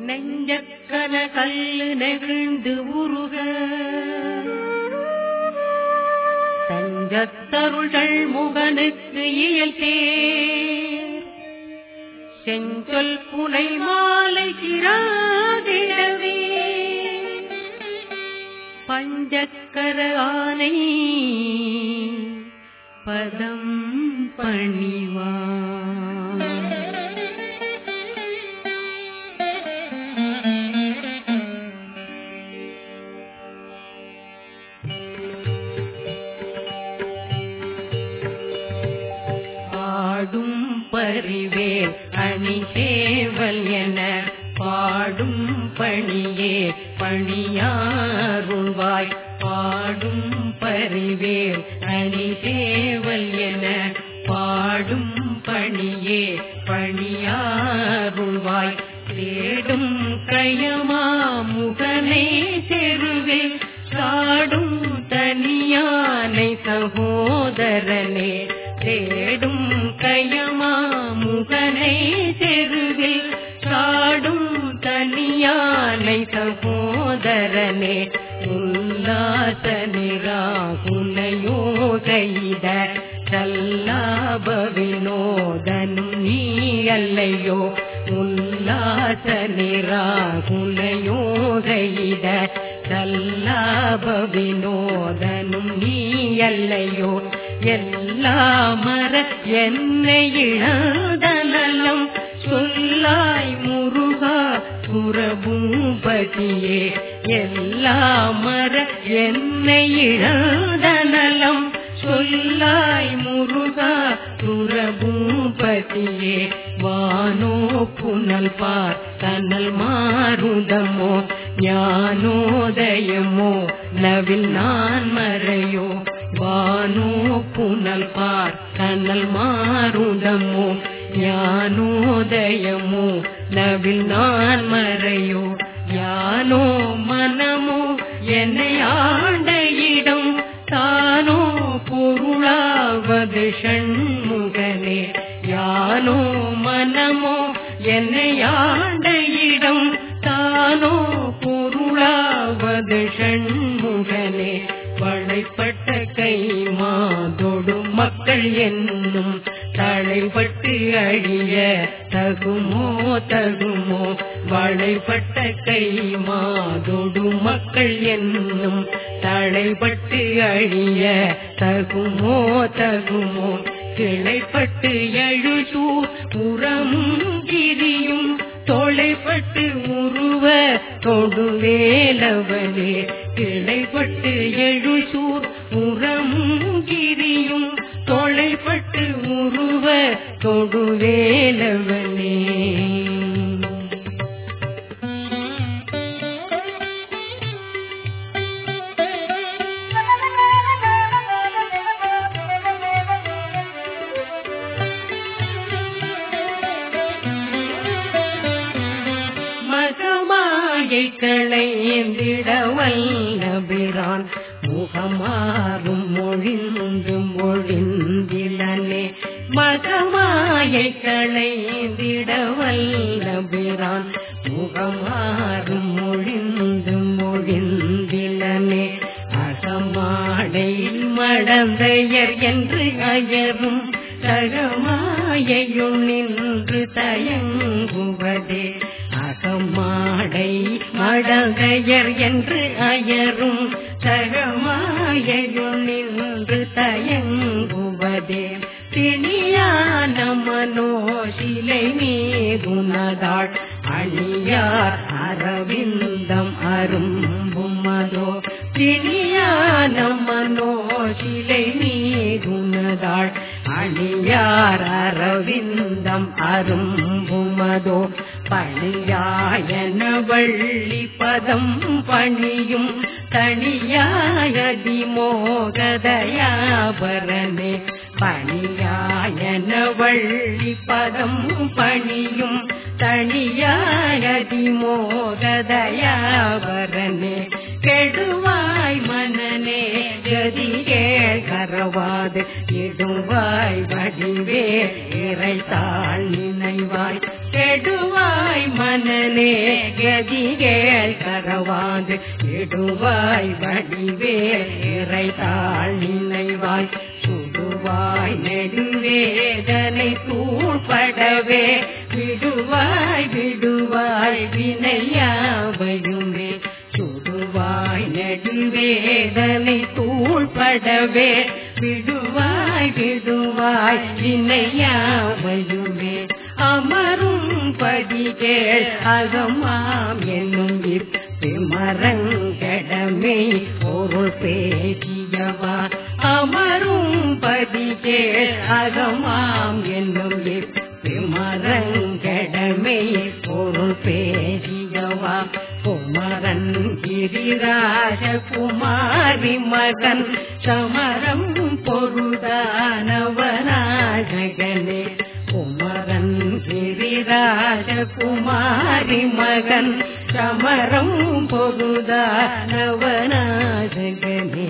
நெஞ்சக்கன கல்லு நெகிழ்ந்து உருக தஞ்சத்தருள்கள் முகனுக்கு இயல்பே செஞ்சொல் புனை மாலை சிராதிடவே பஞ்சக்கர ஆனை பதம் பணிவான் பாடும் பரிவேல் அணி சேவல் என பாடும் பணியே பணியாருள்வாய் பாடும் பரிவேல் அணி சேவல் என பாடும் பணியே பணியாருள்வாய் தேடும் கயமா முகனை தெருவில் சாடும் தனியானை சகோதரனே தேடும் கயமா முகனை தெருவில் சாடும் தனியானை சகோதரனே உல்லாச நிராகுலையோ கைத சல்லாப வினோதனும் நீ அல்லையோ உல்லாச நிராகுலையோ கைத சல்லாப வினோதனும் நீ அல்லையோ எல்லா மர என்னை இழந்த நலம் சொல்லாய் முருகா சுரபூபதியே எல்லா மர என்னை இழந்த நலம் சொல்லாய் முருகா சுரபூபதியே வானோ புனல் பார் கனல் மாறுதமோ ஞானோதயமோ நவில் நான் மறையோ வானோ புனல் பார் கனல் மாறுதமோ ஞானோதயமோ நவில் நான் மறையோ யானோ மனமோ என்னை ஆண்ட இடம் தானோ பொருளாவது ஷண்முகனே யானோ மனமோ என்னை ஆண்ட இடம் தானோ பொருளாவது ஷண்முகனே வளைப்பட்ட கை மாதொடு மக்கள் என்னும் தலைப்பட்டு அழிய தகுமோ தகுமோ வளைப்பட்ட கை மாதொடு மக்கள் என்னும் தலைப்பட்டு அழிய தகுமோ தகுமோ கிளைப்பட்டு எழுசூ புறமும் கிரியும் தொலைப்பட்டு உருவ தொடுவேலவனே கிளைப்பட்டு எழுசூர் உறமும் கிரியும் தொலைப்பட்டு உருவ தொடுவேலவனே மகமாயை களைந்திட வல்லபிரான் முகமாறும் மொழிந்து மொழிந்திலனே மகமாயை களைந்திட வல்லபிரான் முகமாறும் மொழிந்து மொழிந்திலனே அகமாடையில் மடந்தையர் என்று அயரும் தகமாயையுள் நின்று தயங்குவதே அகமாடை மடங்கையர் என்று அயரும் தகமாயையுள் நின்று தயங்குவதே திணியான மனோசிலை மீதுனதாள் அணியார் அரவிந்தம் அரும்புமதோ திணியான மனோசிலை மீதுனதாள் அணியார் அரவிந்தம் அரும்புமதோ பணியாயன வள்ளி பதம் பணியும் தனியாயதி மோகதயாபரனே பணியாயன வள்ளி பதம் பணியும் தனியாயதி மோகதயாபரனே கெடுவாய் மனநே கதிகே கரவாது இடுவாய் வடிவே இறைத்தாள் நினைவாய் கெடுவாய் மன மனநே கதிகேள் கரவாது இடுவாய் வடிவே இறைத்தாள் நினைவாய் சுடுவாய் நெடுவேதனை தூள்படவே விடுவாய் விடுவாய் வினையாவையுமே சுடுவாய் நெடுவேதனை தூள்படவே விடுவாய் விடுவாய் வினையாவையுமே அமரும் படிகேள் அகமாம் என்னும் விமரங்கடமே பொருள் பேசியவா அமரும் பதிகேள் அகமாம் என்னும் விமரங்கடமே பொருள் பேசியவா குமரன் கிரிராஜ குமாரி மகன் சமரம் பொருதானவராஜகனே குமரன் கிரிராஜ குமாரி மகன் சமரம் பொருதானவராஜகனே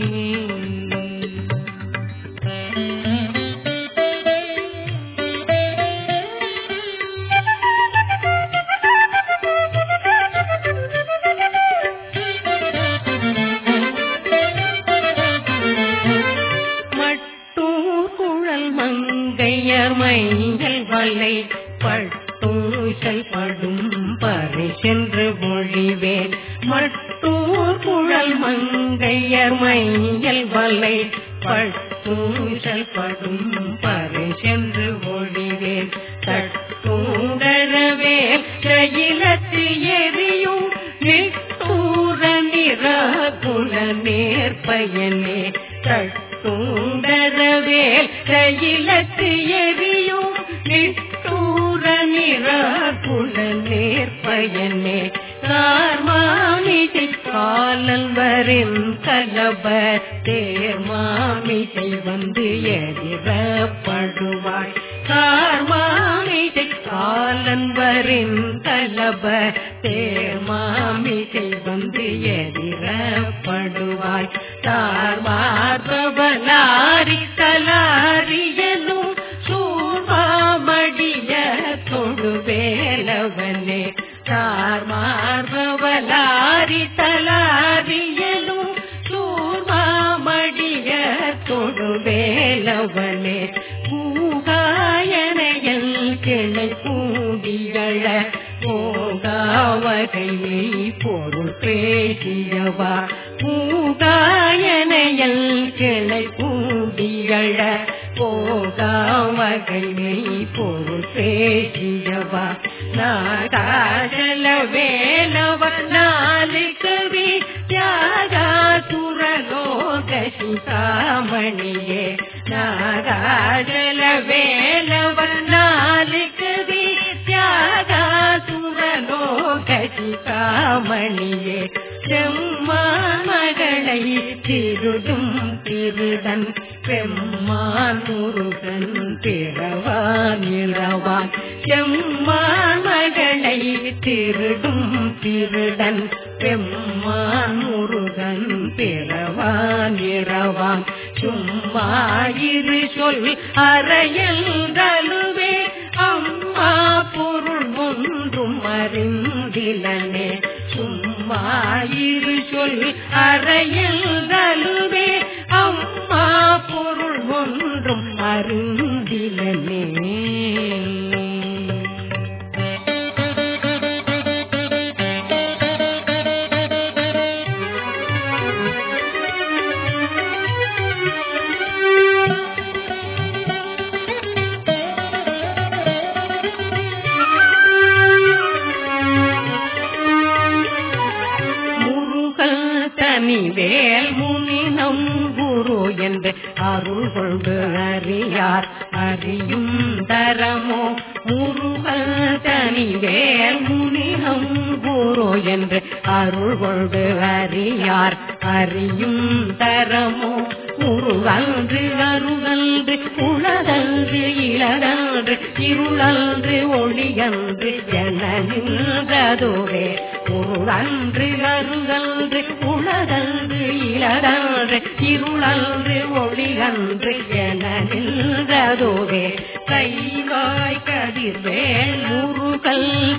மட்டூர் குழல் மங்கையர் மைகள் வலை பட்டூசல் படும் பறை சென்று மொழிவேன் மட்டூர் குழல் மங்கையர் மைகள் வலை பட்டூசல் படும் பறை சென்று மொழிவேன் தட்டூடரவே கையிலத்து எரியும் நிட்டூர நிறாகுல நேர்பயனே தட்டூடரவே கையிலத்து எரியும் நிட்டூர நிறாகுல நேர்பயனே கார்மாமிசை காலல் வரின் கலப தேர்மாமிசை வந்து எதிரப்படுவாய் கார்மாமிசை காலன் வரின் கலப தேர்மாமிசை வந்து எதிரப்படுவாய் தார்மார்பவலாரி தலாரியனும் சூர்மாமடிய தொழுவேலவனே தார்மார்பவலாரி தலாரியனும் சூர்மாமடிய தொழுவேலவனே பூகாயனையல் கிளை பூடிகள போகாவகையை பொருள் பேசியவா பூகாயனையல் கிளை பூடிகள போகாவகையை பொருள் பேசியவா நாகாஜல வேலவ நாலு கவி தியாகாசுரலோக சிதாமணியே நாகாஜல வேலவ நாலு கவி தியாகாசுரலோக சிதாமணியே செம்மாமகளை திருடும் திருடன் பெம்மான் முருகன் பிறவான் இரவான் செம்மாமகளை திருடும் திருடன் பெம்மான் முருகன் பிறவான் இரவான் சும்மா இரு சொல் அறையல் தலுவே அம்மா பொருள் ஒன்றும் அறிந்திலனே சும்மா இரு சொல் அறையல் தலுவே அம்மா பொருள் ஒன்றும் அறிந்திலனே முருகல் தனிவேல் முனினம் குரு என்று அருள் கொண்டு அறியார் அறியும் தரமோ முருகல் தனிவேல் முனினம் குரு என்று அருள் கொண்டு அறியார் அறியும் தரமோ முருகன்று அருகன்று உளதன்று இளதன்று இருளன்று ஒளியன்று என நின்றதோரே முருகன்று அருகன்று உளதன்று இளதன்று இருளன்று ஒளிகன்று என நின்றதோரே கைவாய் கதிர்வேல் முருகல் கழ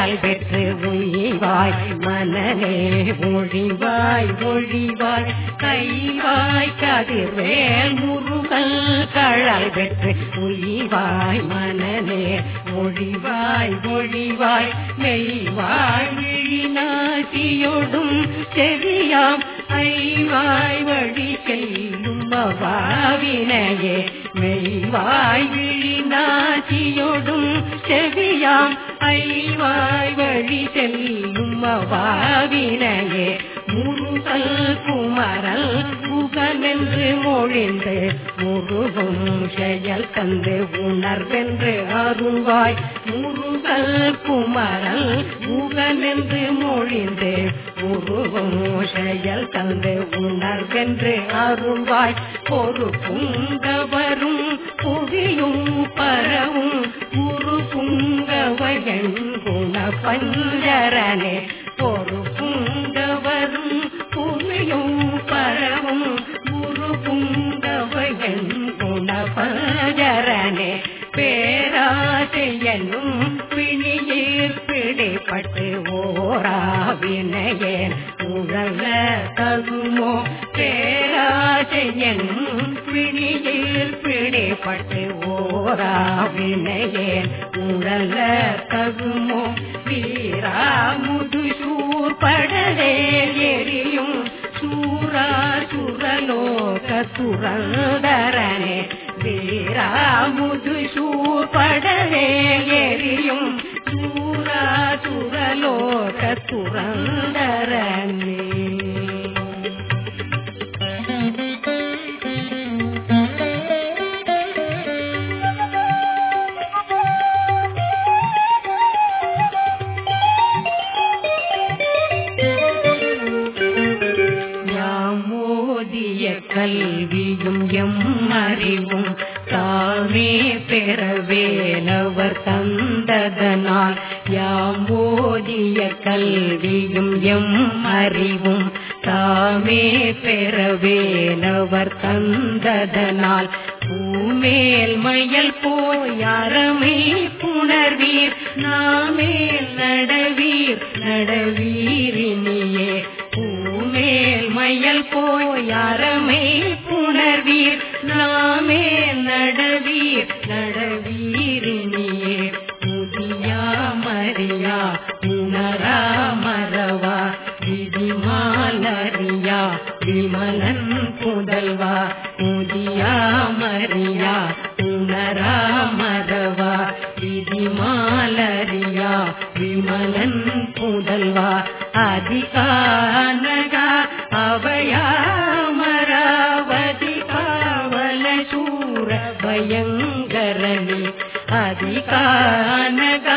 கழல் பெற்று உய்வாய் மனநே ஒழிவாய் ஒழிவாய் கைவாய் கதிர்வேல் முருகல் கழல் பெற்று உய்வாய் மனநே ஒழிவாய் ஒழிவாய் மெய்வாய் விழிநாசியொடும் செவியாம் ஐவாய் வழி செல்லும் அவாவினையே மெய்வாய் விழிநாசியொடும் செவியாம் ஐவாய் வழி செல்லும் அவாவினையே முருகல் குமரல் புகனென்று மொழிந்து முருகும் செயல் தந்து உணர்வென்று அருள்வாய் முருகல் குமரல் புகனென்று மொழிந்து முருகும் செயல் தந்து உணர்வென்று அருள்வாய் பொறு புங்கவரும் புவியும் பரவும் குரு புங்கவயன் குண பஞ்சரனே பொறு புங்கவரும் புவியும் பரவும் குரு புங்கவயன் குண பஞ்சரனே பேராசையனும் பிணியில் பிடிப்பட்டு ஓராவினையேன் உழல தகுமோ பேராசையனும் பிணியில் பிடிப்பட்டு ஓராவினையேன் உழல தகுமோ வீரா முதுசூர் படலே எரியும் சூரா சுரலோக சுரந்தரனே வீரா முதுசூர் படலே எரியும் சூரா சுரலோக சுரந்தரனே யாமோதிய கல்வியும் எம் அறிவும் தாமே பெறவேலவர் தந்ததனால் யாமோதிய கல்வியும் எம் அறிவும் தாமே பெறவேலவர் தந்ததனால் பூமேல் மயல் போயாரமை புணர்வீர் நாமேல் நடவீர் நடவீரினியே பூமேல் மயல் போயாரமை புணர்வீர் நாமேல் நடவீர் நடவீரினியே முதியா மரியா உணரா மறவா விதிமாலரியா விமலன் புதல்வா முதியா மரியா உணரா மறவா விதிமாலரியா விமலன் புதல்வா அதிகானகா அபயாமராவதி காவல சூர பயங்கரணி அதிகானகா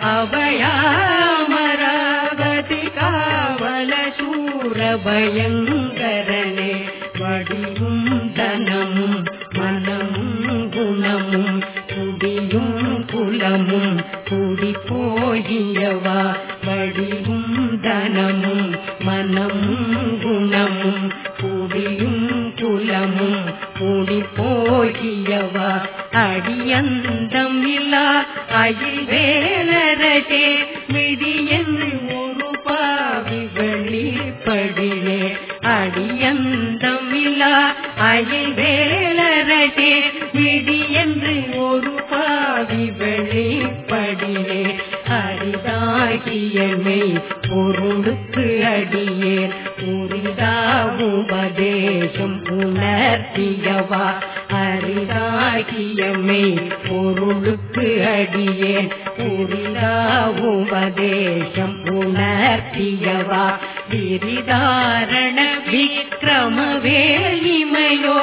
அபயாமராவதி காவல சூர பயங்கரணே வடிவும் தனமும் மனமும் குணமும் குடியும் குலமும் குடி போகியவா வடிவும் தனமும் மனமும் குணமும் குடியும் குலமும் குடி போகியவா அடியந்தம் இல்லா அயில் வேலரசே விடியன் ஒரு பாவி வெளிப்படியே அடியந்தம் இல்லா அயில் வேலரசே விடியென்று ஒரு பாவி வெளிப்படியே அரிதாகியமை பொருளுக்கு அடியேன் உரிதா உபதேசம் உணர்த்தியவா அரிதாகியமை பொருளுக்கு அடியேன் உரிதா உபதேசம் உணர்த்தியவா விரிதாரண விக்ரம வேலிமையோ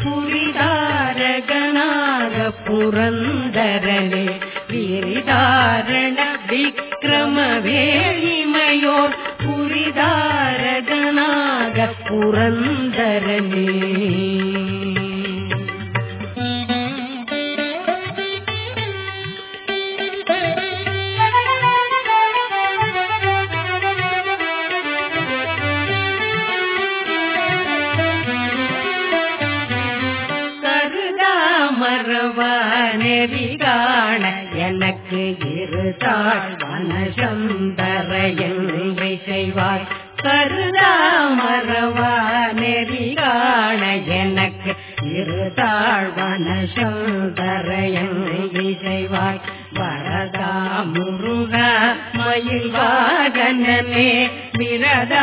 புரிதாரகனாக புரந்தரனே விரிதாரண விக்ரம வேலிமையோர் புரிதாரகனாக புரந்தரனே கருதா மறவா நெறி காண எனக்கு இருதா விரிதாள் வனசந்தரையன் செய்வாய் கருதா மறவா நெறிகாண எனக்கு இருதாள் வனசந்தரையன் செய்வாய் வரதா முருகா மயில் வாகனனே விரதா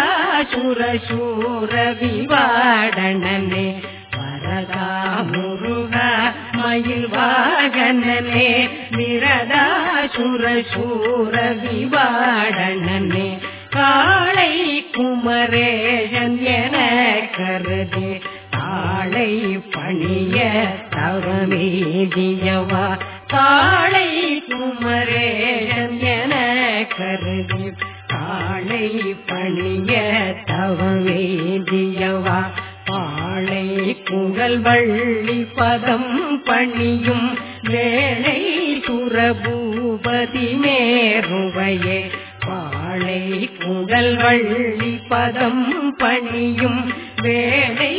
சுரசூர விவாடனனே வரதா முருகா மயில் வாகனனே விரதா சுரசூர விவாடனனே காளை குமரேஷன் என கருதி காளை பணிய தவமேதியவா காளை குமரேஷன் என கருதி காளை பணிய தவமேதியவா பாளை குழல் வள்ளி பதம் பணியும் வேளை சுரபூபதி மேருவையே பாளை குழல் வள்ளி பதம் பணியும் வேளை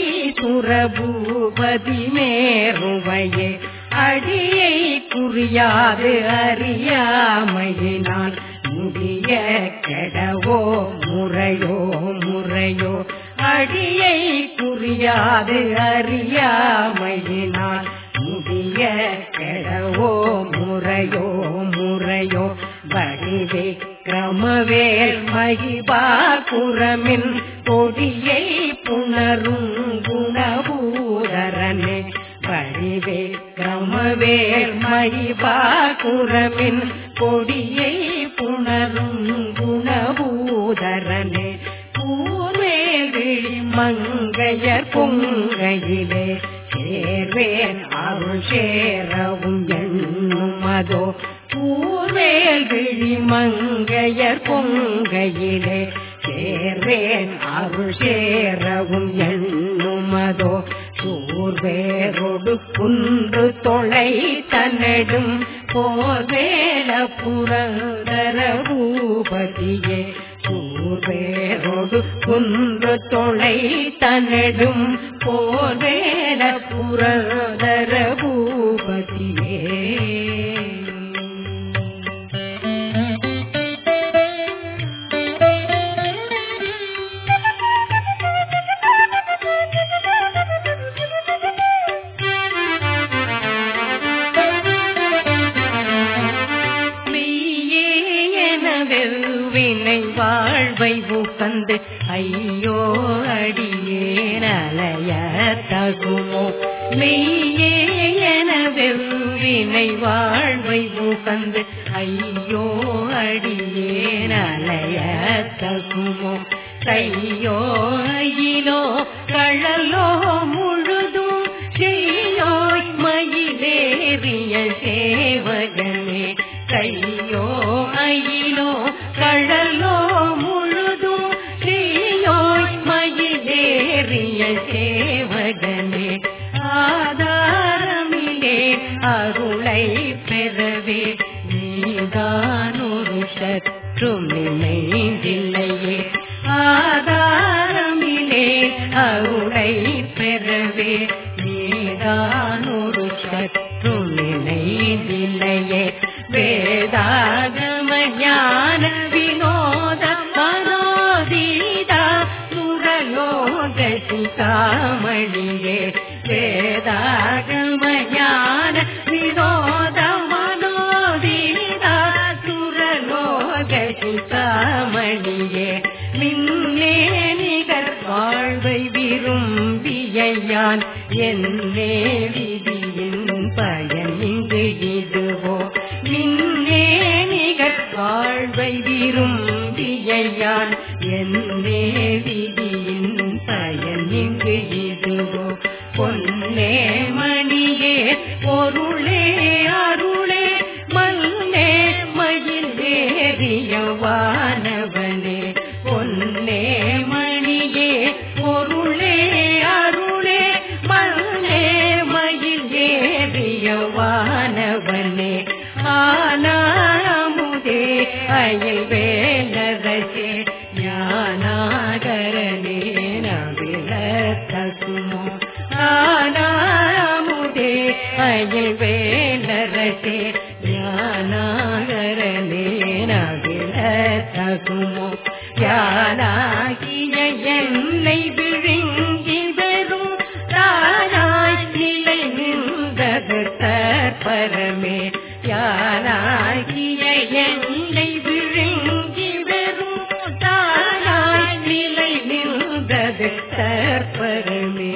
சுரபூபதி மேருவையே அடியை குறியாது அறியாமையினால் முடிய கெடவோ முறையோ முறையோ அடியை குறியாது அறியாமையினால் முடிய கெடவோ முறையோ முறையோ வடிவே கிரமவேல் மகிபா குரமின் கொடியை புணரும் குணபூதரனே வடிவே கிரமவேல் மகிபா குரமின் கொடியை புணரும் குணபூதரனே பூர்வேகிழி மங்கையர் பொங்கையிலே சேர்வேன் அருள் சேரவும் எண்ணும் அதோ பூர்வேல் விழி மங்கையர் பொங்கையிலே சேர்வேன் அருள் சேரவும் எண்ணும் அதோ சூர்வேரோடு குன்று தொலை தன்னடும் போர்வேல புரந்தர பூபதியே சூர்வேரோடு குன்று தொலை தன்னடும் போர்வேல புரந்தர பூபதியே மெய்யே என வெவ்வினை வாழ்வை உகந்து ஐயோ அடியேன் அலைய தகுமோ மெய்யே என வெவ்வினை வாழ்வை உகந்து ஐயோ அடியேன் அலைய தகுமோ கையோ அயிலோ கழலோ முழுதும் செய்யோய் மயிலேறிய சேவகனே கையோ அயிலோ கழலோ முழுதும் செய்யோய் மயிலேறிய சேவகனே ஆதாரமிலே அருளை பெறவே நீதான் ஒரு சற்றும் நினைந்தில்லையே ஆதாரமிலே அருளை பெறவே நீதான் ஒரு சற்றும் நினைந்தில்லையே வேதாகம ஞான வினோத மனோதீதா சுரலோக சிகாமணியே வேதாகம ஞான வினோத மனோதீதா சுரலோக சிகாமணியே மின்னே நிகர் வாழ்வை விரும்பியான் என்னே விதியின் பயன் இங்கு இதுவோ மின்னே நிகர் வாழ்வை விரும்பியான் என்னே விதியின் பயன் இங்கு இதுவோ பொன்னே மணியே பொருளே அருளே மல்லே மயில் வேறியவானவனே பொன்னே மணியே பொருளே அருளே மல்லே மயில் வேறியவானவனே ஆனாமுதே அயல் வேலரசே ஞானாகரனே நவிலத்தகுமோ ஆனாமுதே அயல் வேலரசே ஞானாகரனே தகுமோ யானாகிய என்னை விழுங்கி வெறும் தானாய் நிலை நின்றது தற்பரமே யானாகிய என்னை விழுங்கி வெறும் தானாய் நிலை நின்றது தற்பரமே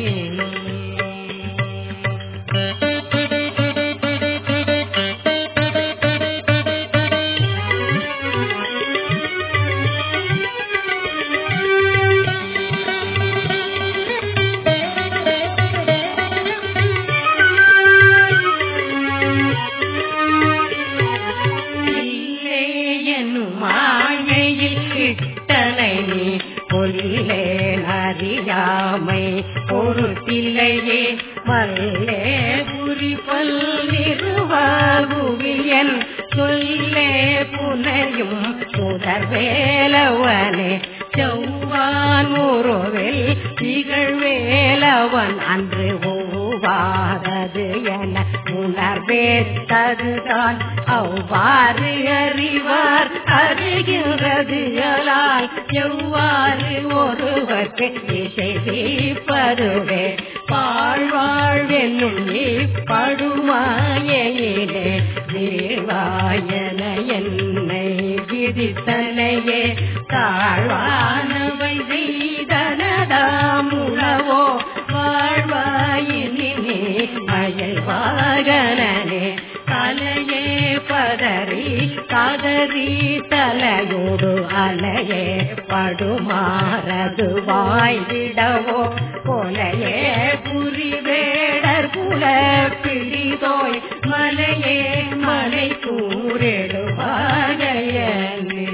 இல்லே என்னும் மாயையில் கிட்டனை நீ கொல்லே அறியாமை பொருட்டில்லையே வல்லே புரி பல்லிருவாகுவியன் சொல்லே புனையும் சுடர்வேலவனே செவ்வான் உருவில் திகழ்வேலவன் அன்று ஒவ்வாதது என உணர்வேத்ததுதான் அவ்வாறு அறிவார் அறிகின்றது அலால் எவ்வாறு ஒருவர்க்கு இசை தீப்பதுவே பாழ்வாழ்வென்னும் இப்படுமாயிலே தேவாயன என்னை விதித்தனையே தாழ்வானவை செய்தனதாமுளவோ வாழ்வாயினி அயல் வாகனே தலையே பதறி கதறி தலையோடு அலையே படுமாறது வாய்விடவோ கொலையே புரிவேடர் குல பிடிதோய் மலையே மலை கூறிடுவாகையனே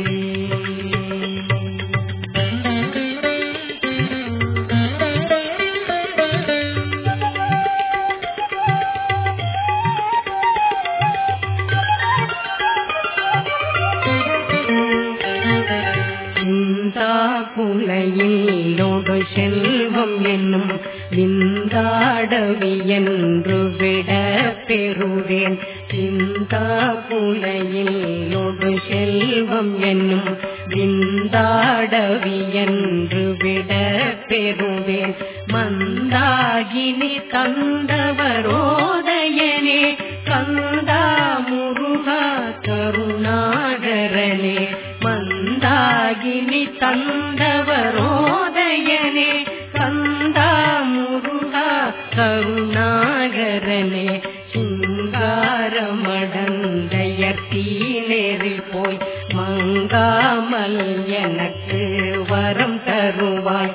சிந்தா குலையிலோடு செல்வம் என்னும் விந்தாடவி என்று விட பெறுவேன் சிந்தா குலையிலோடு செல்வம் என்னும் விந்தாடவி என்று விட பெறுவேன் மந்தாகினி தந்தவரோதயனே கந்தா முருகா கருணாகரனே மந்தாகினி தந்தவரோதயனே கந்தா முருகா கருணாகரனே சிங்காரமடந்தையத்தீனேறி போய் மங்காமல் எனக்கு வரம் தருவாய்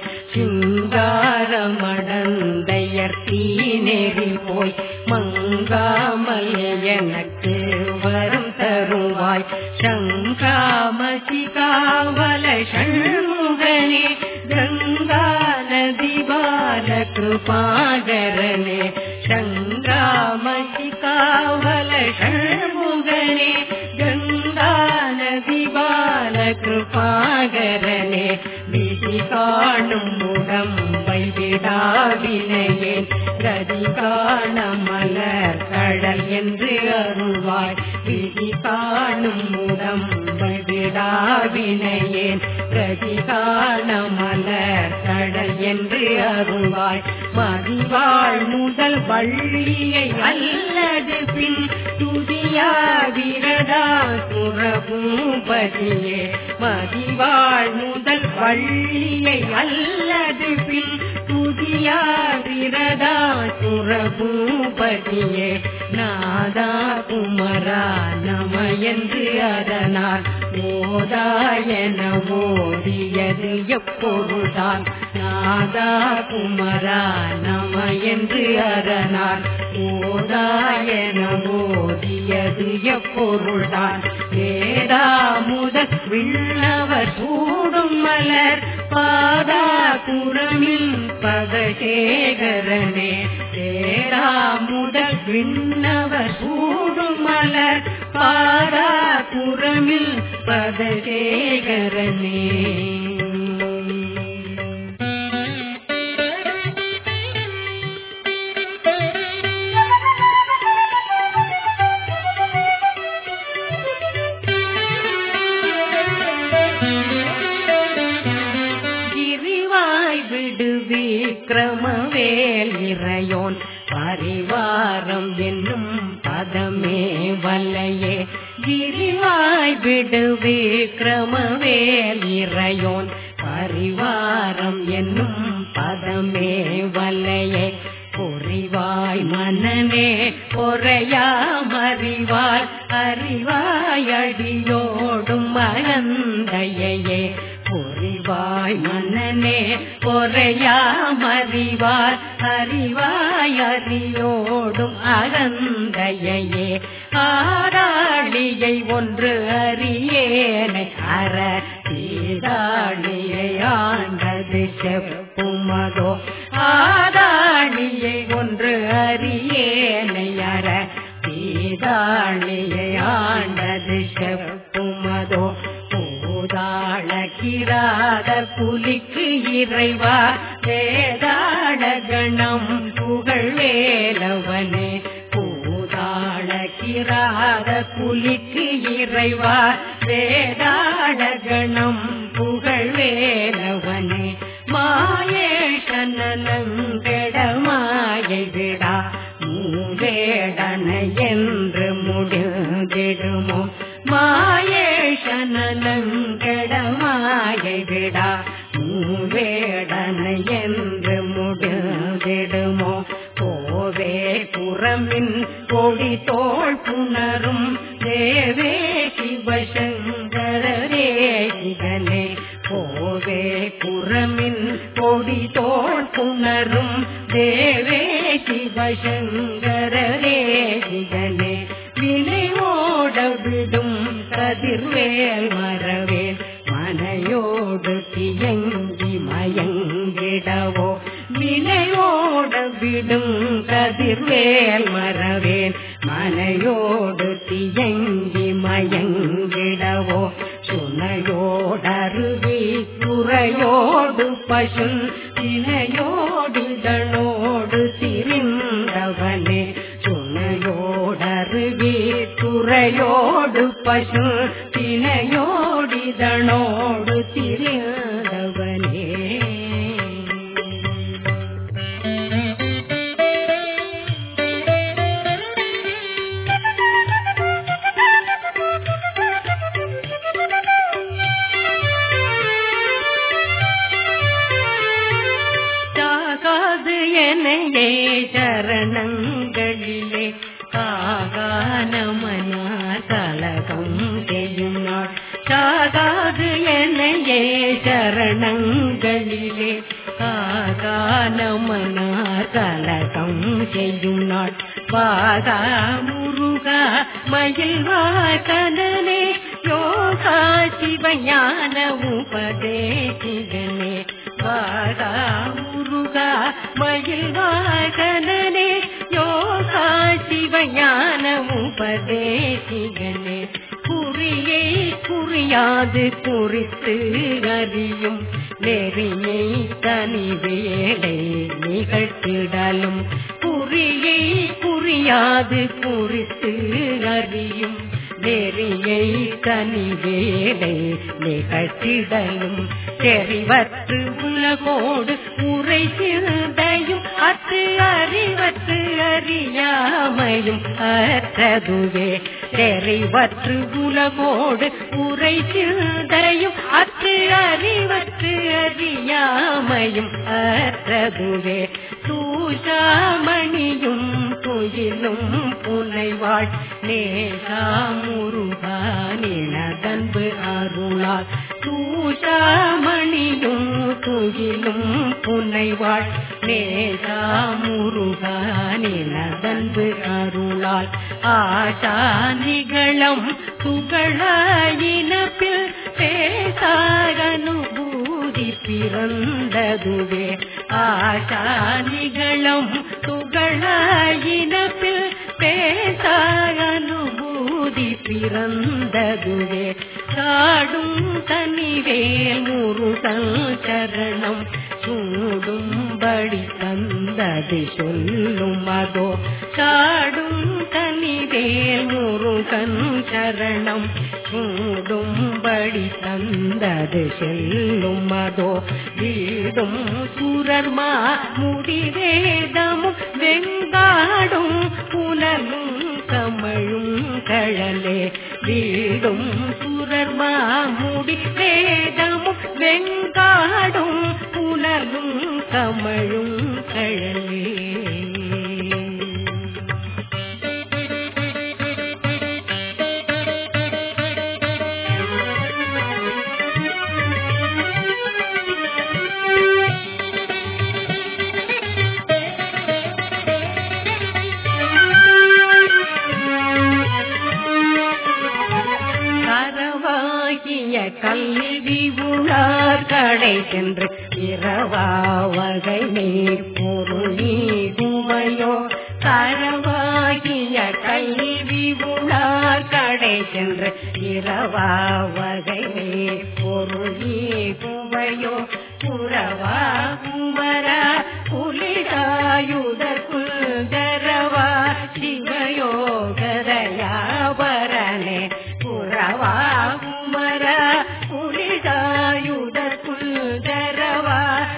சிங்காரமடந்தையத்தீனேறி போய் மங்காமல் எனக்கு வரம் தருவாய் சங்காமசிகாவல ஷண்முகனே கங்கா நதி பால கிருபாகரனே சங்காமசிகாவல ஷண்முகனே கங்கா நதி பால கிருபாகரனே விதி காணும் உடம்பை விடாவினையேன் கதி காண மலர் கடல் என்று அருள்வாய் விதி காணும் உடம்பை விடாவினையேன் கதி காண மலர் கடல் என்று அருள்வாய் மதிவாள் முதல் வள்ளியை அல்லது பின் துதியா விரதா சுரபூபதியே மதிவாள் முதல் வள்ளியை அல்லது பின் துதியா விரதா சுரபூபதியே நாதா குமரா நம என்று அதனால் ஓதாயன ஓதியது எப்பொழுதான் நாதா குமரா நம என்று அரணார் ஓதாயன ஓதியது எப்பொருள்தான் வேதா முதல் விண்ணவர் சூடும் மலர் பாதா குரமில் பதசேகரனே வேதா முதல் விண்ணவர் சூடும் மலர் பாதா குரமில் பதசேகரனே விக்ரமவேல் இறையோன் பரிவாரம் என்னும் பதமே வல்லையே விரிவாய் விடு விக்ரமவேல் இறையோன் பரிவாரம் என்னும் பதமே வல்லையே பொறிவாய் மனனே பொறையா மறிவாய் அறிவாய் அடியோடும் மகந்தையே பொறிவாய் மனனே பொறையா மறிவாய் அறிவாய் அறியோடும் அகந்தையே ஆராளியை ஒன்று அறியேனை அற சீதாளியை ஆண்டது செப்புமதோ ஆதாளியை ஒன்று அறியேனை அற சீதாளியை ஆண்டது செப்புமதோ பூதாள கிராத புலிக்கு இறைவா வேதாள கணம் புகழ் வேலவனே பூதாள கிராத புலிக்கு இறைவா வேதாள கணம் புகழ் வேலவனே மாயேஷனங்கெடமாயை விடா மூவேடன என்று முடிந்திடுமோ மாயேஷனங்கெடமாயை விடா மூவேடன என்று முடிந்திடுமோ கோவே புறமின் கொடி தோள் புணரும் தேவே சிவசங்கரே சிவனே கோவே புறமின் கொடி தோள் புணரும் தேவே சிவசங்கரே சிவனே வினை ஓட விடும் கதிர்வேல் மரவேல் மனையோடு தியங்கி மயங்கிடவோ வினையோட விடும் கதிர்வேல் மரவேல் மனையோடு தியங்கி மயங்கிடவோ சுனையோடருவி துறையோடு பசு தினையோடிதழோடு திரிந்தவனே சுனையோடருவி துறையோடு பசு தினையோடிதழோடு திரிந்தவனே சாகாது என்னையே சரணங்களிலே காகானமனா கலகம் செய்யும் நாள் சாகாது என்னையே சரணங்களிலே காகானமனா கலகம் செய்யும் நாள் வாகா முருகா மயில் வாகனே யோகா சிவஞான உபதேசிகனே வாகா முருகா மயில் வாகனே யோகா சிவஞான உபதேசிகனே குறியை குறியாது குறித்து அறியும் நெறியை தனி வேலை நிகழ்த்திடலும் குறியை குறியாது குறித்து அறியும் நெறியை தனி வேலை நிகழ்த்திடலும் தெரிவற்று உலகோடு உரை சிந்தையும் அத்து அறிவற்று அறியாமையும் அற்றதுவே தெரிவற்று உலகோடு உரை சிந்தையும் அத்து அறிவற்று அறியாமையும் அற்றதுவே தூஷாமணியும் துயிலும் புனைவாள் நேசாமுருகா நினதன்பு அருளால் தூஷாமணியும் துயிலும் புனைவாள் நேசாமுருகா நினதன்பு அருளால் ஆஷா நிகழம் துகள இனப்பில் பேசாகனுபூதி பிறந்ததுவே ஆஷா நிகழம் துகள இனப்பில் பேசாகனுபூதி பிறந்ததுவே காடும் தனிவேல் முருகன் சரணம் சூடும்படி தந்தது சொல்லும் அதோ காடும் தனிவேல் முருகன் சரணம் சூடும்படி படி தந்தது செல்லும் அதோ வீடும் சுரர்மா முடிவேதமும் வெங்காடும் புனலும் கமழும் கழலே வீடும் சுரர்மா முடிவேதமும் வெங்காடும் புனலும் கமழும் கழலே கரவாகிய கல்வி உணார் கடை சென்று இரவா வகை நீர் பொருள் நீகுமையோ கரவாகிய கல்வி உணார் கடை சென்று இரவா வகை நீர் பொருள் நீகுமையோ புறவா குமர புலிதாயுத குந்தரவா சிவயோகதயாபரணே புறவா குமர புலிதாயுத குந்தரவா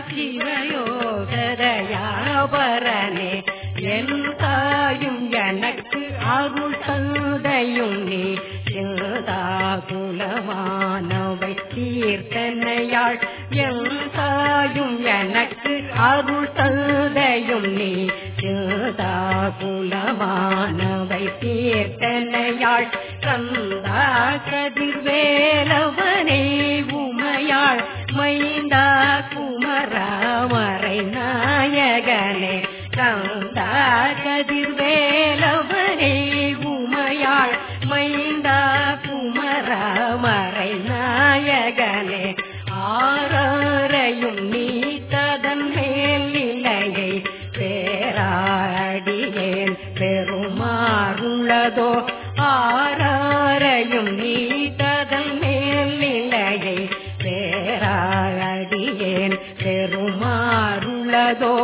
சிவயோகதயாபரணே என் தாயும் எனக்கு அருள் தந்தையும் நீ சிந்தா குலமானவை தீர்த்தனையாள் என் தாயும் எனக்கு அருள் தந்தையும் நீ சிந்தா குலமானவை தீர்த்தனையாள் கந்தா கதிர்வேலவனே உமையாள் மைந்தா குமராமரை நாயகனே கந்தா கதிர்வேலவனே உமையாள் மைந்தா குமராமரை நாயகனே ஆறாரையும் நீ ததன் மேல் நிலையை பேராடியேன் பெருமாறுள்ளதோ ஆறாரையும் நீ ததன் மேல் நிலையை பேராடியேன் பெருமாறுள்ளதோ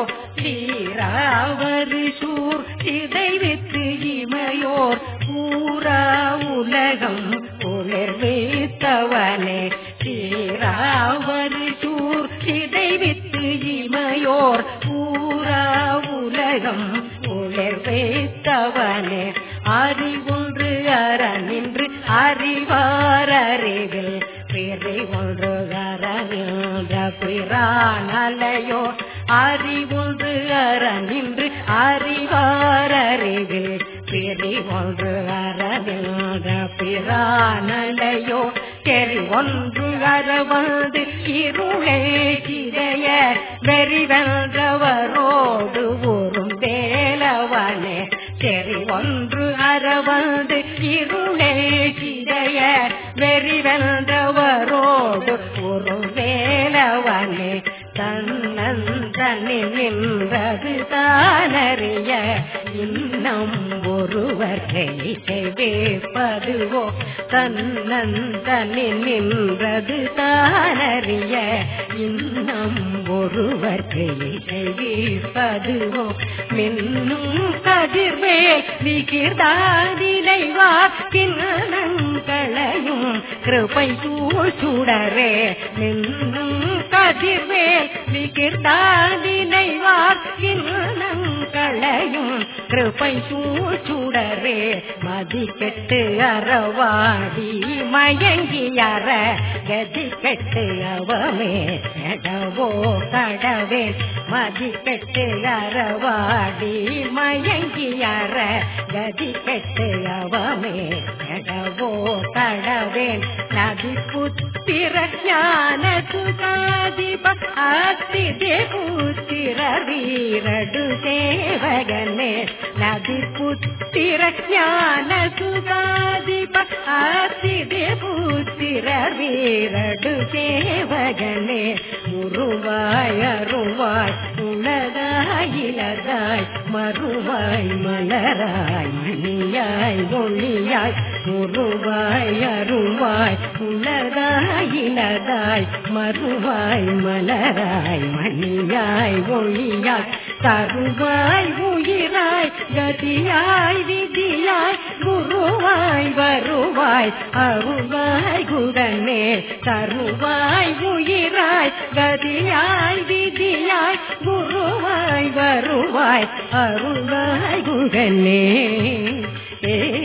சீராவரு சூர் சிதைவித்து இமையோர் பூரா உலகம் குளிர்வித்தவனே சீராவரு சூர் சிதைவித்து இமையோர் பூரா உலகம் குளிர்வித்தவனே அறிவொன்று அற நின்று அறிவார் அறிவில் பிறை ஒன்று அற நின்ற பிறானலையோ அறிவொன்று அற நின்று அறிவார் அறிவில் பிரி ஒன்று அற நின்ற பிறானலையோ தெரி ஒன்று அற வந்து இருளே சிதைய வெறிவென்றவரோடு ஒரு வேலவனே தெரி ஒன்று அற வந்து இருளே சிதைய வெறிவென்றவரோடு ஒரு வேலவனே தன்னந்தனில் நின்றது தானறிய இன்னும் ஒருவரை செய்வேப்பதுவோ தன்னந்தனில் நின்றது தானறிய இன்னும் ஒருவரை செய்வேப்பதுவோ மின்னும் கதிர்வேல் விகிர்தாதிலைவா கிண்ணங்களையும் கிருபை சூழ்சுடரே மின்னும் கதிர்வேல் விகிர்தாதிலைவா கிண்ணங்களையும் கிருபை சூழ்சுடரே மதி கெட்டு அறவாடி மயங்கி அற கதி கெட்டு அவமே கடவோ கடவே மதி கெட்டு அறவாடி மயங்கி அற கதி கெட்டு அவமே கடவோ கடவேன் நதி புத்திர ஞான சுகாதிப அத்தி தேபுத்திர வீரடு சேவகனே நதி புத்திர ஞான சுகாதிப அத்தி தேபுத்திர வீரடு சேவகனே உருவாய் அருவாய் உலகாய் இலதாய் மறுவாய் மலராய் மணியாய் ஒளியாய் உருவாய் அருவாய் உலகாய் இலதாய் மறுவாய் மலராய் மணியாய் ஒளியாய் தருவாய் உயிராய் கதியாய் விதியாய் குருவாய் வருவாய் அருவாய் குகனே தருவாய் உயிராய் கதியாய் விதியாய் குருவாய் வருவாய் அருவாய் குகனே ஏ